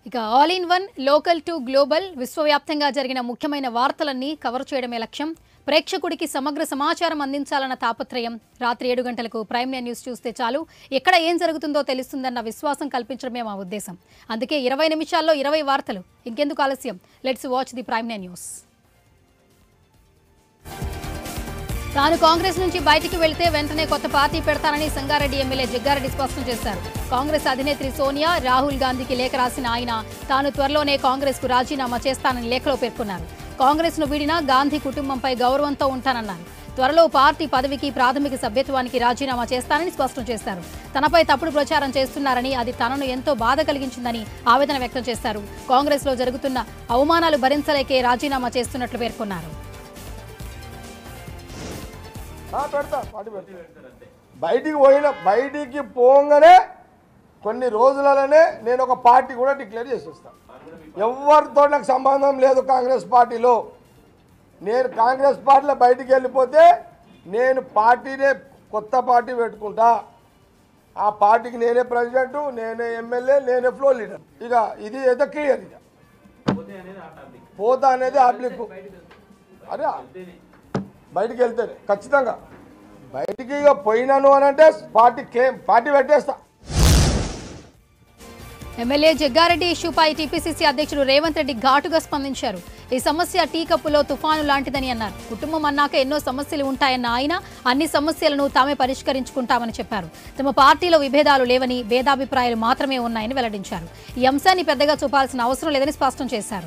ఇక all in one local to global విశ్వవ్యాప్తంగా జరిగిన ముఖ్యమైన వార్తలన్నీ కవర్ చేయడమే లక్ష్యం ప్రేక్షకుడికి సమగ్ర సమాచారం అందించాలన్న తాపత్రయం రాత్రి ఏడు గంటలకు ప్రైమ్ న్యూస్ చూస్తే చాలు ఎక్కడ ఏం జరుగుతుందో తెలుస్తుందన్న విశ్వాసం కల్పించడమే మా ఉద్దేశం అందుకే ఇరవై నిమిషాల్లో ఇరవై వార్తలు ఇంకెందుకు ఆలస్యం let's watch the prime news తాను కాంగ్రెస్ నుంచి బయటికి వెళ్తే వెంటనే కొత్త పార్టీ పెడతానని సంగారెడ్డి ఎమ్మెల్యే జగ్గారెడ్డి స్పష్టం చేశారు కాంగ్రెస్ అధినేత్రి సోనియా రాహుల్ గాంధీకి లేఖ రాసిన ఆయన తాను త్వరలోనే కాంగ్రెస్ కు రాజీనామా చేస్తానని లేఖలో పేర్కొన్నారు కాంగ్రెస్ ను వీడినా గాంధీ కుటుంబంపై గౌరవంతో ఉంటానన్నారు త్వరలో పార్టీ పదవికి ప్రాథమిక సభ్యత్వానికి రాజీనామా చేస్తానని స్పష్టం చేశారు తనపై తప్పుడు ప్రచారం చేస్తున్నారని అది తనను ఎంతో బాధ కలిగించిందని ఆవేదన వ్యక్తం చేశారు కాంగ్రెస్ లో జరుగుతున్న అవమానాలు భరించలేకే రాజీనామా చేస్తున్నట్లు పేర్కొన్నారు ఆ, పెడతా పార్టీ పెడతా బయటికి పోయిన బయటికి పోగానే కొన్ని రోజులలోనే నేను ఒక పార్టీ కూడా డిక్లేర్ చేసేస్తాను ఎవరితో నాకు సంబంధం లేదు కాంగ్రెస్ పార్టీలో నేను కాంగ్రెస్ పార్టీలో బయటికి వెళ్ళిపోతే నేను పార్టీనే కొత్త పార్టీ పెట్టుకుంటా ఆ పార్టీకి నేనే ప్రెసిడెంట్ నేనే ఎమ్మెల్యే నేనే ఫ్లో లీడర్ ఇక ఇది ఏదో క్లియర్ ఇక పోతా అనేది ఆబ్లిక్ అరే బయటికి వెళ్తేనే ఖచ్చితంగా బయటికి ఇక పోయినాను అని అంటే పార్టీ క్లెయిమ్ పార్టీ పెట్టేస్తా ఎమ్మెల్యే జగ్గారెడ్డి ఇష్యూపై టీపీసీసీ అధ్యక్షుడు రేవంత్ రెడ్డి ఘాటుగా స్పందించారు ఈ సమస్య టీ కప్పులో తుఫాను లాంటిదని అన్నారు కుటుంబం అన్నాక ఎన్నో సమస్యలు ఉంటాయన్న ఆయన అన్ని సమస్యలను తామే పరిష్కరించుకుంటామని చెప్పారు తమ పార్టీలో విభేదాలు లేవని భేదాభిప్రాయాలు మాత్రమే ఉన్నాయని వెల్లడించారు ఈ అంశాన్ని పెద్దగా చూపాల్సిన అవసరం లేదని స్పష్టం చేశారు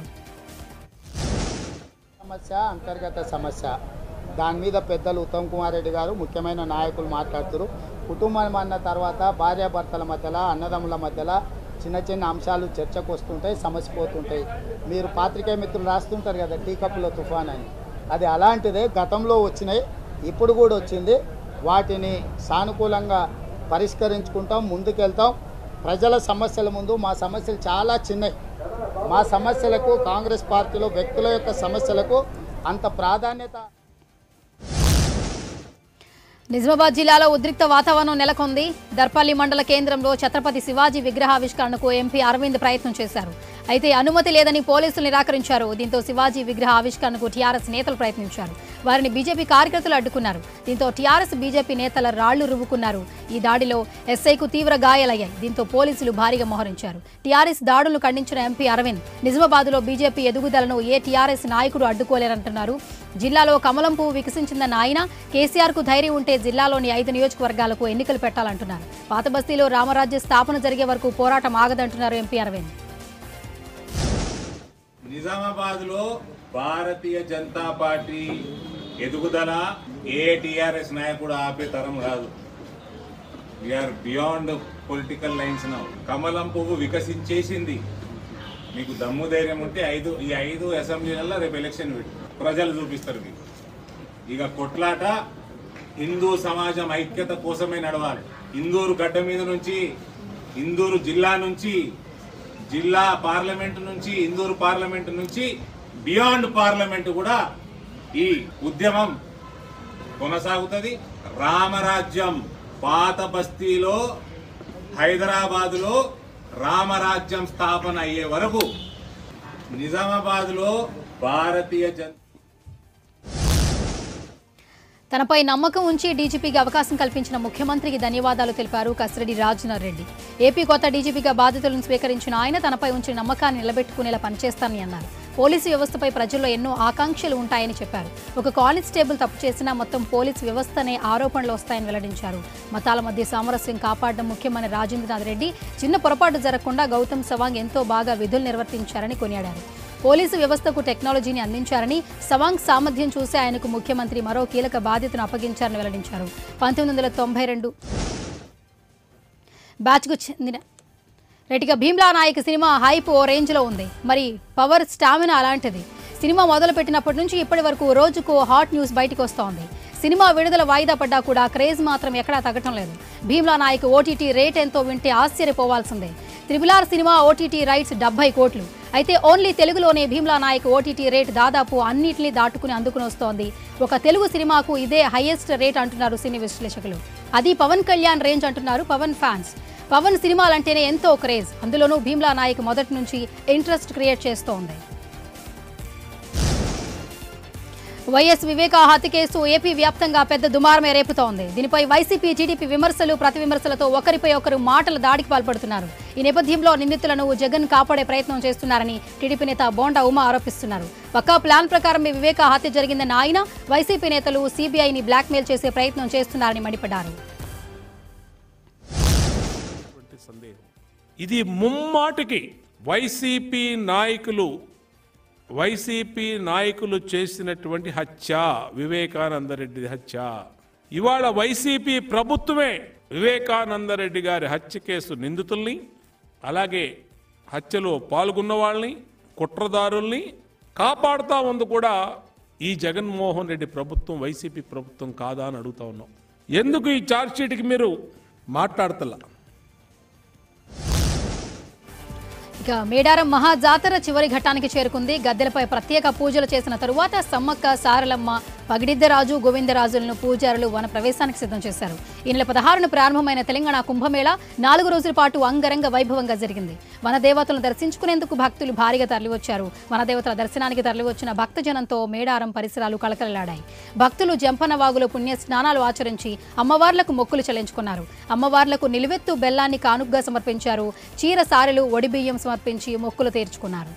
సమస్య అంతర్గత సమస్య దాని మీద పెద్దలు ఉత్తమ్ కుమార్ రెడ్డి గారు ముఖ్యమైన నాయకులు మాట్లాడుతారు కుటుంబం అన్న తర్వాత భార్యాభర్తల మధ్యలో అన్నదమ్ముల మధ్యలో చిన్న చిన్న అంశాలు చర్చకు వస్తుంటాయి సమస్య పోతుంటాయి మీరు పాత్రికేయ మిత్రులు రాస్తుంటారు కదా టీ కప్పులో తుఫాన్ అని అది అలాంటిదే గతంలో వచ్చినాయి ఇప్పుడు కూడా వచ్చింది వాటిని సానుకూలంగా పరిష్కరించుకుంటాం ముందుకెళ్తాం ప్రజల సమస్యల ముందు మా సమస్యలు చాలా చిన్నవి మా సమస్యలకు కాంగ్రెస్ పార్టీలో వ్యక్తుల యొక్క సమస్యలకు అంత ప్రాధాన్యత నిజామాబాద్ జిల్లాలో ఉద్రిక్త వాతావరణం నెలకొంది దర్పల్లి మండల కేంద్రంలో ఛత్రపతి శివాజీ విగ్రహావిష్కరణకు ఎంపీ అరవింద్ ప్రయత్నం చేశారు అయితే అనుమతి లేదని పోలీసులు నిరాకరించారు దీంతో శివాజీ విగ్రహ ఆవిష్కరణకు టీఆర్ఎస్ నేతలు ప్రయత్నించారు వారిని బీజేపీ కార్యకర్తలు అడ్డుకున్నారు దీంతో టీఆర్ఎస్ బీజేపీ నేతల రాళ్లు రువ్వుకున్నారు ఈ దాడిలో ఎస్ఐకు తీవ్ర గాయాలయ్యాయి దీంతో పోలీసులు భారీగా మోహరించారు టీఆర్ఎస్ దాడులను ఖండించిన ఎంపీ అరవింద్ నిజామాబాద్లో బీజేపీ ఎదుగుదలను ఏ టీఆర్ఎస్ నాయకుడు అడ్డుకోలేరంటున్నారు జిల్లాలో కమలం పువ్వు వికసించిందన్న ఆయన కేసీఆర్ కు ధైర్యం ఉంటే జిల్లాలోని ఐదు నియోజకవర్గాలకు ఎన్నికలు పెట్టాలంటున్నారు పాత బస్తీలో రామరాజ్య స్థాపన జరిగే వరకు పోరాటం ఆగదంటున్నారు ఎంపీ అరవింద్ నిజామాబాద్ లో భారతీయ జనతా పార్టీ ఎదుగుదల ఏ టిఆర్ఎస్ నాయకుడు ఆపే తరం కాదు we are beyond political lines now కమలం పువ్వు వికసించేసింది మీకు దమ్ము ధైర్యం ఉంటే ఐదు ఈ ఐదు అసెంబ్లీలలో రేపు ఎలక్షన్ పెట్టు ప్రజలు చూపిస్తారు మీకు ఇక కొట్లాట హిందూ సమాజం ఐక్యత కోసమే నడవాలి ఇందూరు గడ్డ మీద నుంచి ఇందూరు జిల్లా నుంచి జిల్లా పార్లమెంట్ నుంచి ఇందూరు పార్లమెంట్ నుంచి బియాండ్ పార్లమెంట్ కూడా ఈ ఉద్యమం కొనసాగుతుంది రామరాజ్యం పాత బస్తీలో హైదరాబాదులో రామరాజ్యం స్థాపన అయ్యే వరకు నిజామాబాద్లో భారతీయ జన్ తనపై నమ్మకం ఉంచి డీజీపీగా అవకాశం కల్పించిన ముఖ్యమంత్రికి ధన్యవాదాలు తెలిపారు కసిరెడ్డి రాజనాథ్ రెడ్డి ఏపీ కొత్త డీజీపీగా బాధ్యతలను స్వీకరించిన ఆయన తనపై ఉంచిన నమ్మకాన్ని నిలబెట్టుకునేలా పనిచేస్తానని అన్నారు పోలీసు వ్యవస్థపై ప్రజల్లో ఎన్నో ఆకాంక్షలు ఉంటాయని చెప్పారు ఒక కానిస్టేబుల్ తప్పు చేసినా మొత్తం పోలీసు వ్యవస్థనే ఆరోపణలు వస్తాయని వెల్లడించారు మతాల మధ్య సామరస్యం కాపాడడం ముఖ్యమైన రాజేంద్రనాథ్ రెడ్డి చిన్న పొరపాటు జరగకుండా గౌతమ్ సవాంగ్ ఎంతో బాగా విధులు నిర్వర్తించారని కొనియాడారు పోలీసు వ్యవస్థకు టెక్నాలజీని అందించారని సవాంగ్ సామర్థ్యం చూసి ఆయనకు ముఖ్యమంత్రి మరో కీలక బాధ్యతను అప్పగించారని వెల్లడించారు పంతొమ్మిది వందల తొంభై రెండు బ్యాచ్కు చెందిన రెటిగా భీమ్లా నాయక్ సినిమా హైప్ ఓ రేంజ్లో ఉంది మరి పవర్ స్టామినా అలాంటిది సినిమా మొదలుపెట్టినప్పటి నుంచి ఇప్పటి వరకు రోజుకు ఓ హాట్ న్యూస్ బయటకు వస్తోంది సినిమా విడుదల వాయిదా పడ్డా కూడా క్రేజ్ మాత్రం ఎక్కడా తగ్గటం లేదు భీమ్లా నాయక్ ఓటీటీ రేట్ ఎంతో వింటే ఆశ్చర్యపోవాల్సిందే త్రిబులార్ సినిమా ఓటీటీ రైట్స్ డెబ్బై కోట్లు అయితే ఓన్లీ తెలుగులోనే భీమ్లా నాయక్ ఓటీటీ రేట్ దాదాపు అన్నిటినీ దాటుకుని అందుకుని వస్తోంది ఒక తెలుగు సినిమాకు ఇదే హైయెస్ట్ రేట్ అంటున్నారు సినీ విశ్లేషకులు అది పవన్ కళ్యాణ్ రేంజ్ అంటున్నారు పవన్ ఫ్యాన్స్ పవన్ సినిమాలంటేనే ఎంతో క్రేజ్ అందులోనూ భీమ్లా నాయక్ మొదటి నుంచి ఇంట్రెస్ట్ క్రియేట్ చేస్తోంది వైఎస్ వివేకా హత్య కేసు ఏపీ వ్యాప్తంగా పెద్ద దుమారమే రేపుతోంది దీనిపై వైసీపీ టీడీపీ విమర్శలు ప్రతి విమర్శలతో ఒకరిపై ఒకరు మాటల దాడికి పాల్పడుతున్నారు ఈ నేపథ్యంలో నిందితులను జగన్ కాపాడే ప్రయత్నం చేస్తున్నారని టీడీపీ నేత బోండా ఉమా ఆరోపిస్తున్నారు పక్కా ప్లాన్ ప్రకారమే వివేకా హత్య జరిగిందన్న ఆయన వైసీపీ నేతలు సీబీఐని బ్లాక్మెయిల్ చేసే ప్రయత్నం చేస్తున్నారని మండిపడ్డారు ఎటువంటి సందేహం ఇది ముమ్మాటికి వైసీపీ నాయకులు వైసీపీ నాయకులు చేసినటువంటి హత్య వివేకానందరెడ్డి హత్య ఇవాళ వైసీపీ ప్రభుత్వమే వివేకానందరెడ్డి గారి హత్య కేసు నిందితుల్ని అలాగే హత్యలో పాల్గొన్న వాళ్ళని కుట్రదారుల్ని కాపాడుతా ఉంది కూడా ఈ జగన్మోహన్ రెడ్డి ప్రభుత్వం వైసీపీ ప్రభుత్వం కాదా అని అడుగుతా ఉన్నాం ఎందుకు ఈ ఛార్జ్షీట్కి మీరు మాట్లాడతలా ఇక మేడారం మహాజాతర చివరి ఘట్టానికి చేరుకుంది గద్దెలపై ప్రత్యేక పూజలు చేసిన తరువాత సమ్మక్క సారలమ్మ పగిడిద్దరాజు గోవిందరాజులను పూజారులు వన ప్రవేశానికి సిద్ధం చేశారు ఈ నెల పదహారున ప్రారంభమైన తెలంగాణ కుంభమేళ నాలుగు రోజుల పాటు అంగరంగ వైభవంగా జరిగింది వన దేవతలను దర్శించుకునేందుకు భక్తులు భారీగా తరలివచ్చారు వన దేవతల దర్శనానికి తరలివచ్చిన భక్తజనంతో మేడారం పరిసరాలు కలకలలాడాయి భక్తులు జంపన వాగులో పుణ్య స్నానాలు ఆచరించి అమ్మవార్లకు మొక్కులు చెల్లించుకున్నారు అమ్మవార్లకు నిలువెత్తు బెల్లాన్ని కానుగ్గా సమర్పించారు చీర సారెలు ఒడిబియ్యం సమర్పించి మొక్కులు తీర్చుకున్నారు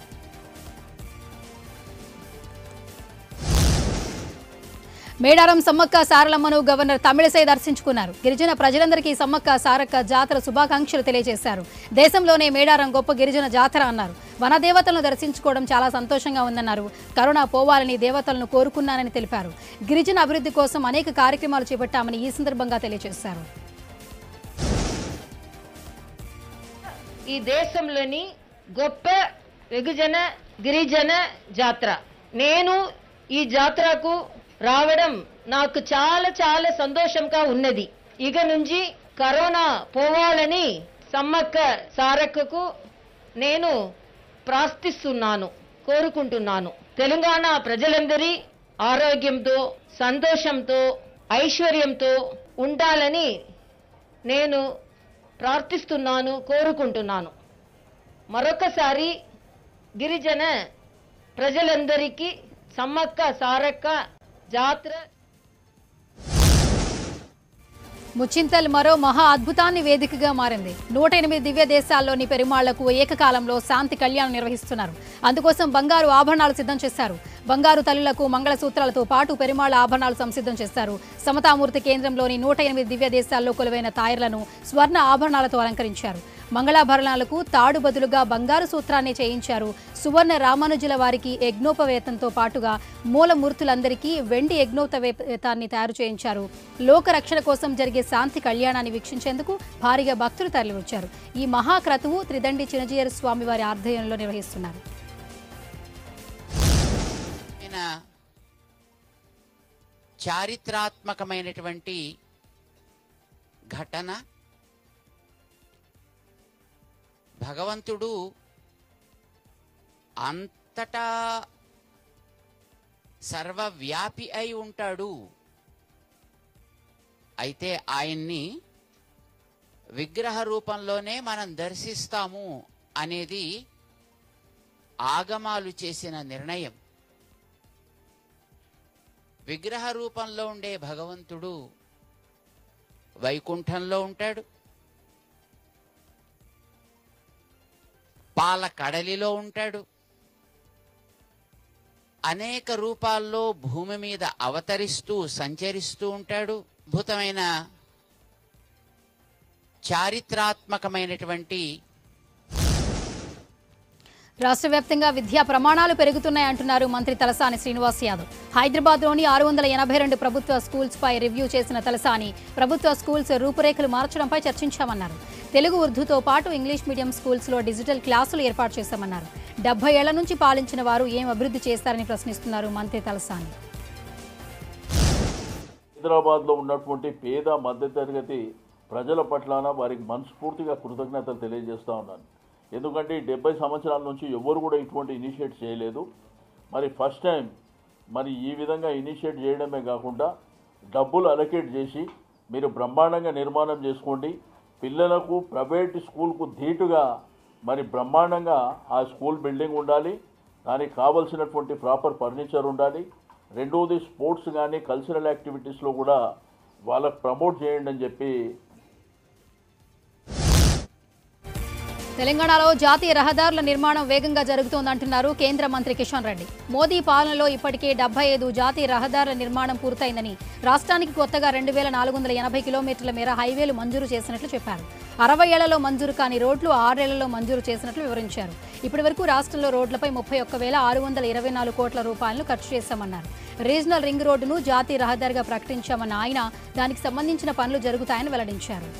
మేడారం సమ్మక్క సారలమ్మను గవర్నర్ తమిళసై దర్శించుకున్నారు గిరిజన ప్రజలందరికీ సమ్మక్క సారక్క జాతర శుభాకాంక్షలు తెలియజేశారు దేశంలోనే మేడారం గొప్ప గిరిజన జాతర అన్నారు వన దేవతలను దర్శించుకోవడం చాలా సంతోషంగా ఉందన్నారు కరోనా పోవాలని దేవతలను కోరుకున్నానని తెలిపారు గిరిజన అభివృద్ధి కోసం అనేక కార్యక్రమాలు చేపట్టామని ఈ సందర్భంగా తెలియజేశారు ఈ దేశంలోని గొప్ప వెగుజన గిరిజన జాతర నేను ఈ జాతరకు రావడం నాకు చాలా చాలా సంతోషంగా ఉన్నది ఇక నుంచి కరోనా పోవాలని సమ్మక్క సారక్కకు నేను ప్రార్థిస్తున్నాను కోరుకుంటున్నాను తెలంగాణ ప్రజలందరి ఆరోగ్యంతో సంతోషంతో ఐశ్వర్యంతో ఉండాలని నేను ప్రార్థిస్తున్నాను కోరుకుంటున్నాను మరొకసారి గిరిజన ప్రజలందరికీ సమ్మక్క సారక్క జాతర ముచ్చింతల్ మరో మహా అద్భుతాన్ని వేదికగా మారింది నూట ఎనిమిది దివ్య దేశాల్లోని పెరుమాళ్లకు ఏకకాలంలో శాంతి కళ్యాణం నిర్వహిస్తున్నారు అందుకోసం బంగారు ఆభరణాలు సిద్ధం చేశారు బంగారు తల్లులకు మంగళసూత్రాలతో పాటు పెరుమాళ్ల ఆభరణాలు సంసిద్ధం చేశారు సమతామూర్తి కేంద్రంలోని నూట ఎనిమిది దివ్య దేశాల్లో కొలువైన తాయర్లను స్వర్ణ ఆభరణాలతో అలంకరించారు మంగళాభరణాలకు తాడు బదులుగా బంగారు సూత్రాన్ని చేయించారు సువర్ణ రామానుజుల వారికి యజ్ఞోపవేతంతో పాటుగా మూలమూర్తులందరికీ వెండి యజ్ఞోపవేతాన్ని తయారు చేయించారు లోక రక్షణ కోసం జరిగే శాంతి కళ్యాణాన్ని వీక్షించేందుకు భారీగా భక్తులు తరలివచ్చారు ఈ మహాక్రతువు త్రిదండి చినజీయర్ స్వామి వారి ఆధ్వర్యంలో నిర్వహిస్తున్నారు ఆయన చారిత్రాత్మకమైనటువంటి ఘటన భగవంతుడు అంతటా సర్వవ్యాపి అయి ఉంటాడు అయితే ఆయన్ని విగ్రహ రూపంలోనే మనం దర్శిస్తాము అనేది ఆగమాలు చేసిన నిర్ణయం విగ్రహ రూపంలో ఉండే భగవంతుడు వైకుంఠంలో ఉంటాడు పాల కడలిలో ఉంటాడు అనేక రూపాల్లో భూమి మీద అవతరిస్తూ సంచరిస్తూ ఉంటాడు అద్భుతమైన చారిత్రాత్మకమైనటువంటి రాష్ట్ర వ్యాప్తంగా విద్యా ప్రమాణాలు పెరుగుతున్నాయంటున్నారు మంత్రి తలసాని శ్రీనివాస్ యాదవ్ హైదరాబాద్లోని ఆరు వందల ఎనభై రెండు ప్రభుత్వ స్కూల్స్ పై రివ్యూ చేసిన తలసాని ప్రభుత్వ స్కూల్స్ రూపురేఖలు మార్చడంపై చర్చించామన్నారు తెలుగు ఉర్దూతో పాటు ఇంగ్లీష్ మీడియం స్కూల్స్లో డిజిటల్ క్లాసులు ఏర్పాటు చేశామన్నారు డెబ్బై ఏళ్ల నుంచి పాలించిన వారు ఏం అభివృద్ధి చేస్తారని ప్రశ్నిస్తున్నారు మంత్రి తలసాని హైదరాబాద్లో ఉన్నటువంటి పేద మధ్యతరగతి ప్రజల పట్ల వారికి మనస్ఫూర్తిగా కృతజ్ఞతలు తెలియజేస్తా ఉన్నాను ఎందుకంటే ఈ డెబ్బై సంవత్సరాల నుంచి ఎవరు కూడా ఇటువంటి ఇనిషియేట్ చేయలేదు మరి ఫస్ట్ టైం మరి ఈ విధంగా ఇనిషియేట్ చేయడమే కాకుండా డబ్బులు అలొకేట్ చేసి మీరు బ్రహ్మాండంగా నిర్మాణం చేసుకోండి పిల్లలకు ప్రైవేట్ స్కూల్కు ధీటుగా మరి బ్రహ్మాండంగా ఆ స్కూల్ బిల్డింగ్ ఉండాలి దానికి కావలసినటువంటి ప్రాపర్ ఫర్నిచర్ ఉండాలి రెండవది స్పోర్ట్స్ కానీ కల్చరల్ యాక్టివిటీస్లో కూడా వాళ్ళకు ప్రమోట్ చేయండి అని చెప్పి తెలంగాణలో జాతీయ రహదారుల నిర్మాణం వేగంగా జరుగుతోందంటున్నారు కేంద్ర మంత్రి కిషన్ రెడ్డి మోదీ పాలనలో ఇప్పటికే డెబ్బై ఐదు జాతీయ రహదారుల నిర్మాణం పూర్తయిందని రాష్ట్రానికి కొత్తగా రెండు వేల నాలుగు వందల ఎనభై కిలోమీటర్ల మేర హైవేలు మంజూరు చేసినట్లు చెప్పారు అరవై ఏళ్లలో మంజూరు కాని రోడ్లు ఆరేళ్లలో మంజూరు చేసినట్లు వివరించారు ఇప్పటి వరకు రాష్ట్రంలో రోడ్లపై ముప్పై ఒక్క వేల ఆరు వందల ఇరవై నాలుగు కోట్ల రూపాయలను ఖర్చు చేశామన్నారు రీజనల్ రింగ్ రోడ్డును జాతీయ రహదారిగా ప్రకటించామన్న ఆయన దానికి సంబంధించిన పనులు జరుగుతాయని వెల్లడించారు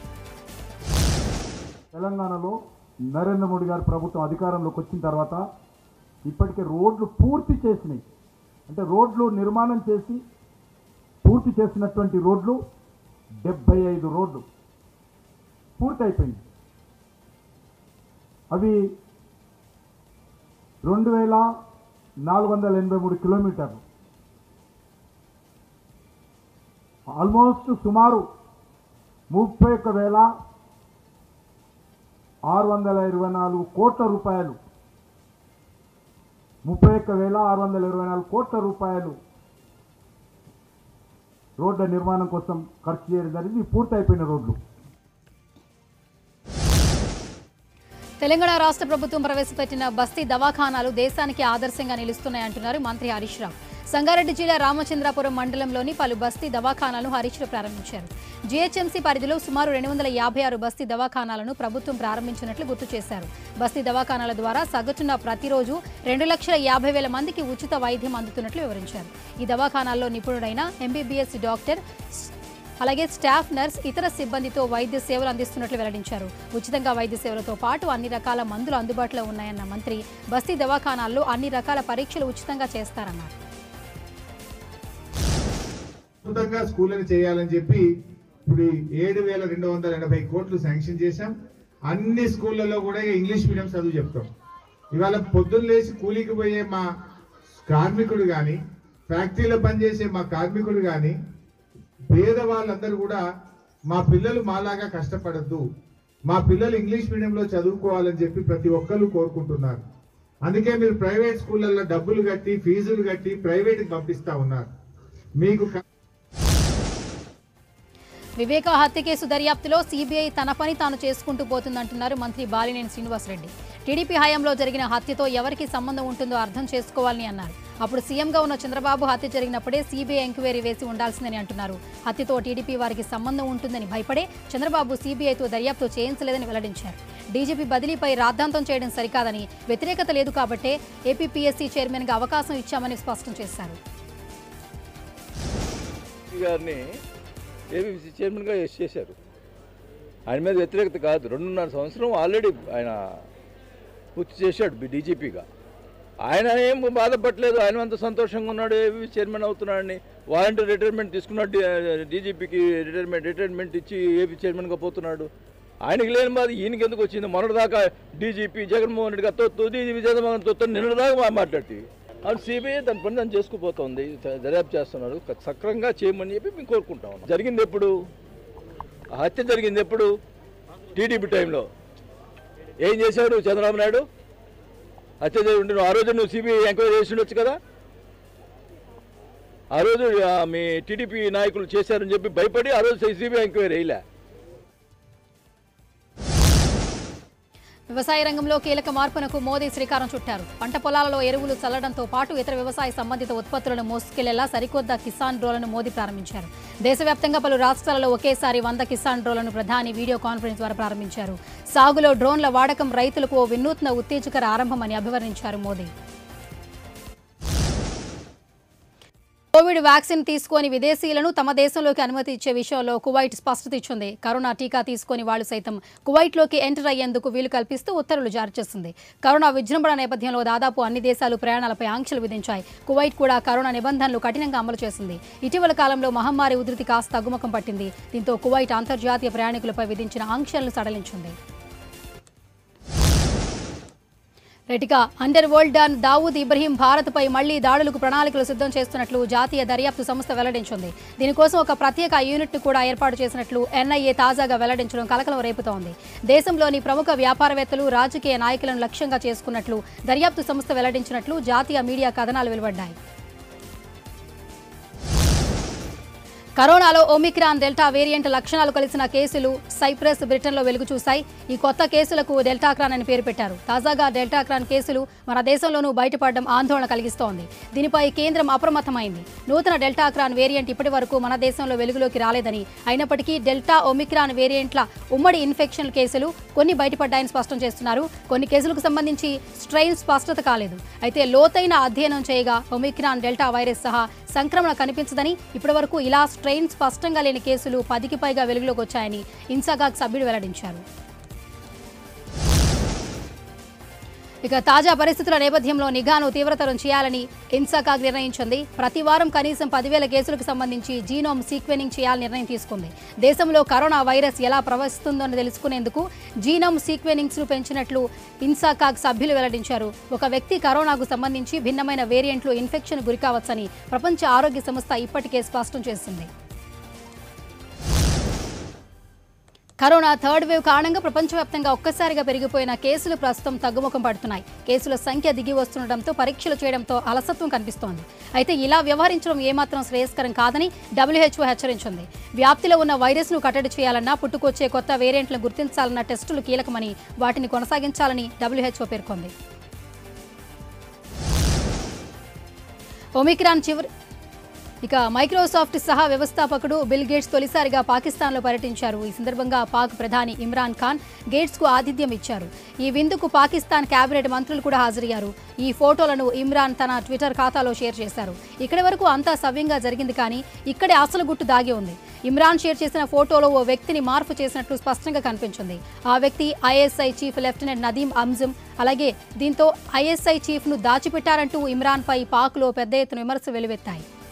తెలంగాణలో నరేంద్ర మోడీ గారి ప్రభుత్వం అధికారంలోకి వచ్చిన తర్వాత ఇప్పటికే రోడ్లు పూర్తి చేసినాయి అంటే రోడ్లు నిర్మాణం చేసి పూర్తి చేసినటువంటి రోడ్లు డెబ్బై ఐదు రోడ్లు పూర్తి అయిపోయింది అవి రెండు వేల నాలుగు వందల ఎనభై మూడు కిలోమీటర్లు ఆల్మోస్ట్ సుమారు ముప్పై ఒక్క వేల ఆరు వందల ఇరవై నాలుగు కోట్ల రూపాయలు ముప్పై ఒక్క వేల ఆరు వందల ఇరవై నాలుగు కోట్ల రూపాయలు రోడ్ల నిర్మాణం కోసం ఖర్చు చేయడం జరిగింది ఇవి పూర్తి అయిపోయిన రోడ్లు తెలంగాణ రాష్ట్ర ప్రభుత్వం ప్రవేశపెట్టిన బస్తీ దవాఖానాలు దేశానికి ఆదర్శంగా నిలుస్తున్నాయంటున్నారు మంత్రి హరీష్ రావు సంగారెడ్డి జిల్లా రామచంద్రాపురం మండలంలోని పలు బస్తీ దవాఖానాలను హరీష్ రావు ప్రారంభించారు జీహెచ్ఎంసీ పరిధిలో సుమారు రెండు వందల యాభై ఆరు బస్తీ దవాఖానాలను ప్రభుత్వం ప్రారంభించినట్లు గుర్తు చేశారు బస్తీ దవాఖానాల ద్వారా సగటున ప్రతిరోజు రెండు లక్షల యాభై వేల మందికి ఉచిత వైద్యం అందుతున్నట్లు వివరించారు ఈ దవాఖానాల్లో నిపుణుడైన ఎంబీబీఎస్ డాక్టర్ అలాగే స్టాఫ్ నర్స్ ఇతర సిబ్బందితో వైద్య సేవలు అందిస్తున్నట్లు వెల్లడించారు ఉచితంగా వైద్య సేవలతో పాటు అన్ని రకాల మందులు అందుబాటులో ఉన్నాయన్న మంత్రి బస్తీ దవాఖానాల్లో అన్ని రకాల పరీక్షలు ఉచితంగా చేస్తారన్నారు అద్భుతంగా స్కూళ్ళని చేయాలని చెప్పి ఇప్పుడు ఏడు వేల రెండు వందల ఎనభై కోట్లు శాంక్షన్ చేశాం అన్ని స్కూళ్ళలో కూడా ఇంగ్లీష్ మీడియం చదువు చెప్తాం ఇవాళ పొద్దున్న లేచి కూలీకి పోయే మా కార్మికుడు కానీ ఫ్యాక్టరీలో పనిచేసే మా కార్మికుడు కానీ పేదవాళ్ళందరూ కూడా మా పిల్లలు మాలాగా కష్టపడద్దు మా పిల్లలు ఇంగ్లీష్ మీడియంలో చదువుకోవాలని చెప్పి ప్రతి ఒక్కరు కోరుకుంటున్నారు అందుకే మీరు ప్రైవేట్ స్కూళ్ళల్లో డబ్బులు కట్టి ఫీజులు కట్టి ప్రైవేట్కి పంపిస్తా ఉన్నారు మీకు క- వివేక హత్య కేసు దర్యాప్తులో సీబీఐ తన పని తాను చేసుకుంటూ పోతుందంటున్నారు మంత్రి బాలినేని శ్రీనివాసరెడ్డి టీడీపీ హయాంలో జరిగిన హత్యతో ఎవరికి సంబంధం ఉంటుందో అర్థం చేసుకోవాలని అన్నారు అప్పుడు సీఎంగా ఉన్న చంద్రబాబు హత్య జరిగినప్పుడే సీబీఐ ఎంక్వైరీ వేసి ఉండాల్సిందని అంటున్నారు హత్యతో టీడీపీ వారికి సంబంధం ఉంటుందని భయపడే చంద్రబాబు సీబీఐతో దర్యాప్తు చేయించలేదని వెల్లడించారు డీజీపీ బదిలీపై రాద్ధాంతం చేయడం సరికాదని వ్యతిరేకత లేదు కాబట్టే ఏపీపీఎస్సీ చైర్మన్గా అవకాశం ఇచ్చామని స్పష్టం చేశారు గారిని ఏబీసీ చైర్మన్గా ఎస్ చేశారు ఆయన మీద వ్యతిరేకత కాదు రెండున్నర సంవత్సరం ఆల్రెడీ ఆయన పూర్తి చేశాడు బి- డీజీపీగా ఆయన ఏం బాధపడలేదు ఆయన అంత సంతోషంగా ఉన్నాడు ఏబీ చైర్మన్ అవుతున్నాడని వాలంటీర్ రిటైర్మెంట్ తీసుకున్నాడు డీ- డీజీపీకి రిటైర్మెంట్ రిటైర్మెంట్ ఇచ్చి ఏపీ చైర్మన్గా పోతున్నాడు ఆయనకి లేని బాధ ఈయనకి ఎందుకు వచ్చింది మొన్నటిదాకా డీజీపీ జగన్మోహన్ రెడ్డి గారు తొత్తు డీజీపీ జగన్మోహన్ తొత్తు నిన్నటిదాకా మా మాట్లాడుతుంది అది సిబిఐ దాని పని దాన్ని చేసుకుపోతుంది దర్యాప్తు చేస్తున్నారు సక్రంగా చేయమని చెప్పి మేము కోరుకుంటా ఉన్నాం జరిగింది ఎప్పుడు ఆ హత్య జరిగింది ఎప్పుడు టీడీపీ టైంలో ఏం చేశాడు చంద్రబాబు నాయుడు హత్య జరిగి ఉంటే నువ్వు ఆ రోజు నువ్వు సిబిఐ ఎంక్వైరీ చేసి ఉండొచ్చు కదా ఆ రోజు ఆ, మీ టీడీపీ నాయకులు చేశారని చెప్పి భయపడి ఆ రోజు సిబిఐ ఎంక్వైరీ వేయలే వ్యవసాయ రంగంలో కీలక మార్పునకు మోదీ శ్రీకారం చుట్టారు పంట పొలాలలో ఎరువులు చల్లడంతో పాటు ఇతర వ్యవసాయ సంబంధిత ఉత్పత్తులను మోసుకెళ్లేలా సరికొత్త కిసాన్ డ్రోలను మోదీ ప్రారంభించారు దేశవ్యాప్తంగా పలు రాష్ట్రాలలో ఒకేసారి వంద కిసాన్ డ్రోలను ప్రధాని వీడియో కాన్ఫరెన్స్ ద్వారా ప్రారంభించారు సాగులో డ్రోన్ల వాడకం రైతులకు ఓ వినూత్న ఉత్తేజకర ఆరంభమని అభివర్ణించారు మోదీ కోవిడ్ వ్యాక్సిన్ తీసుకొని విదేశీయులను తమ దేశంలోకి అనుమతి ఇచ్చే విషయంలో కువైట్ స్పష్టత ఇచ్చింది కరోనా టీకా తీసుకొని వాళ్లు సైతం కువైట్లోకి ఎంటర్ అయ్యేందుకు వీలు కల్పిస్తూ ఉత్తర్వులు జారీ చేసింది కరోనా విజృంభణ నేపథ్యంలో దాదాపు అన్ని దేశాలు ప్రయాణాలపై ఆంక్షలు విధించాయి కువైట్ కూడా కరోనా నిబంధనలు కఠినంగా అమలు చేసింది ఇటీవల కాలంలో మహమ్మారి ఉధృతి కాస్త తగ్గుముఖం పట్టింది దీంతో కువైట్ అంతర్జాతీయ ప్రయాణికులపై విధించిన ఆంక్షలను సడలించింది రైట్గా underworld don Dawood Ibrahim భారత్పై మళ్లీ దాడులకు ప్రణాళికలు సిద్ధం చేస్తున్నట్లు జాతీయ దర్యాప్తు సంస్థ వెల్లడించింది దీనికోసం ఒక ప్రత్యేక యూనిట్ను కూడా ఏర్పాటు చేసినట్లు ఎన్ఐఏ తాజాగా వెల్లడించడం కలకలం రేపుతోంది దేశంలోని ప్రముఖ వ్యాపారవేత్తలు రాజకీయ నాయకులను లక్ష్యంగా చేసుకున్నట్లు దర్యాప్తు సంస్థ వెల్లడించినట్లు జాతీయ మీడియా కథనాలు వెలువడ్డాయి కరోనాలో ఒమిక్రాన్ డెల్టా వేరియంట్ లక్షణాలు కలిసిన కేసులు సైప్రస్ బ్రిటన్లో వెలుగు చూశాయి ఈ కొత్త కేసులకు డెల్టాక్రాన్ అని పేరు పెట్టారు తాజాగా డెల్టాక్రాన్ కేసులు మన దేశంలోనూ బయటపడడం ఆందోళన కలిగిస్తోంది దీనిపై కేంద్రం అప్రమత్తమైంది నూతన డెల్టాక్రాన్ వేరియంట్ ఇప్పటి వరకు మన దేశంలో వెలుగులోకి రాలేదని అయినప్పటికీ డెల్టా ఒమిక్రాన్ వేరియంట్ల ఉమ్మడి ఇన్ఫెక్షన్ కేసులు కొన్ని బయటపడ్డాయని స్పష్టం చేస్తున్నారు కొన్ని కేసులకు సంబంధించి స్ట్రెయిన్ స్పష్టత కాలేదు అయితే లోతైన అధ్యయనం చేయగా ఒమిక్రాన్ డెల్టా వైరస్ సహా సంక్రమణ కనిపించదని ఇప్పటివరకు ఇలా స్ట్రెయిన్ స్పష్టంగా లేని కేసులు పదికి పైగా వెలుగులోకి వచ్చాయని ఇన్సాగాగ్ సభ్యుడు వెల్లడించారు ఇక తాజా పరిస్థితుల నేపథ్యంలో నిఘాను తీవ్రతరం చేయాలని ఇన్సాకాగ్ నిర్ణయించింది ప్రతి వారం కనీసం పదివేల కేసులకు సంబంధించి జీనోమ్ సీక్వెనింగ్ చేయాలని నిర్ణయం తీసుకుంది దేశంలో కరోనా వైరస్ ఎలా ప్రవహిస్తుందో తెలుసుకునేందుకు జీనోమ్ సీక్వెనింగ్స్ ను పెంచినట్లు ఇన్సాకాగ్ సభ్యులు వెల్లడించారు ఒక వ్యక్తి కరోనాకు సంబంధించి భిన్నమైన వేరియంట్లు ఇన్ఫెక్షన్ గురికావచ్చని ప్రపంచ ఆరోగ్య సంస్థ ఇప్పటికే స్పష్టం చేసింది కరోనా థర్డ్ వేవ్ కారణంగా ప్రపంచవ్యాప్తంగా ఒక్కసారిగా పెరిగిపోయిన కేసులు ప్రస్తుతం తగ్గుముఖం పడుతున్నాయి కేసుల సంఖ్య దిగి వస్తుండటంతో పరీక్షలు చేయడంతో అలసత్వం కనిపిస్తోంది అయితే ఇలా వ్యవహరించడం ఏమాత్రం శ్రేయస్కరం కాదని డబ్ల్యూహెచ్ఓ హెచ్చరించింది వ్యాప్తిలో ఉన్న వైరస్ను కట్టడి చేయాలన్నా పుట్టుకొచ్చే కొత్త వేరియంట్లను గుర్తించాలన్న టెస్టులు కీలకమని వాటిని కొనసాగించాలని డబ్ల్యూహెచ్ఓ పేర్కొంది ఒమిక్రాన్ చివరి ఇక మైక్రోసాఫ్ట్ సహా వ్యవస్థాపకుడు బిల్ గేట్స్ తొలిసారిగా పాకిస్తాన్లో పర్యటించారు ఈ సందర్భంగా పాక్ ప్రధాని ఇమ్రాన్ ఖాన్ గేట్స్కు ఆతిథ్యం ఇచ్చారు ఈ విందుకు పాకిస్తాన్ కేబినెట్ మంత్రులు కూడా హాజరయ్యారు ఈ ఫోటోలను ఇమ్రాన్ తన ట్విట్టర్ ఖాతాలో షేర్ చేశారు ఇక్కడి వరకు అంతా సవ్యంగా జరిగింది కానీ ఇక్కడే అసలు గుట్టు దాగి ఉంది ఇమ్రాన్ షేర్ చేసిన ఫోటోలో ఓ వ్యక్తిని మార్పు చేసినట్లు స్పష్టంగా కనిపించింది ఆ వ్యక్తి ISI chief lieutenant Nadeem Anjum అలాగే దీంతో ఐఎస్ఐ చీఫ్ను దాచిపెట్టారంటూ ఇమ్రాన్పై పాక్లో పెద్ద ఎత్తున విమర్శలు వెలువెత్తాయి